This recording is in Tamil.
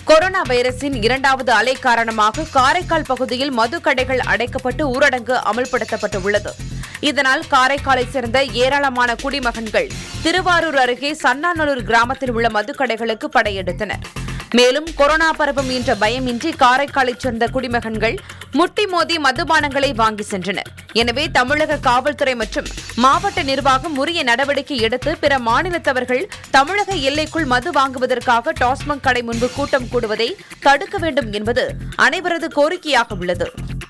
கொரோனா வைரஸின் இரண்டாவது அலை காரணமாக காரைக்கால் பகுதியில் மது கடைகள் அடைக்கப்பட்டு ஊரடங்கு அமல்படுத்தப்பட்டு உள்ளது இதனால் காரைக்காலை சேர்ந்த ஏராளமான குடிமகன்கள் திருவாரூர் அருகே சன்னாநல்லூர் கிராமத்தில் உள்ள மதுக்கடைகளுக்கு படையெடுத்தனர் மேலும் கொரோனா பரவும் என்ற பயமின்றி காரைக்காலைச் சேர்ந்த குடிமகன்கள் முட்டி மோதி மதுபானங்களை வாங்கி சென்றனர் எனவே தமிழக காவல்துறை மற்றும் மாவட்ட நிர்வாகம் உரிய நடவடிக்கை எடுத்து பிற மாநிலத்தவர்கள் தமிழக எல்லைக்குள் மது வாங்குவதற்காக டாஸ்மாக் கடை முன்பு கூட்டம் கூடுவதை தடுக்க வேண்டும் என்பது அனைவரது கோரிக்கையாக உள்ளது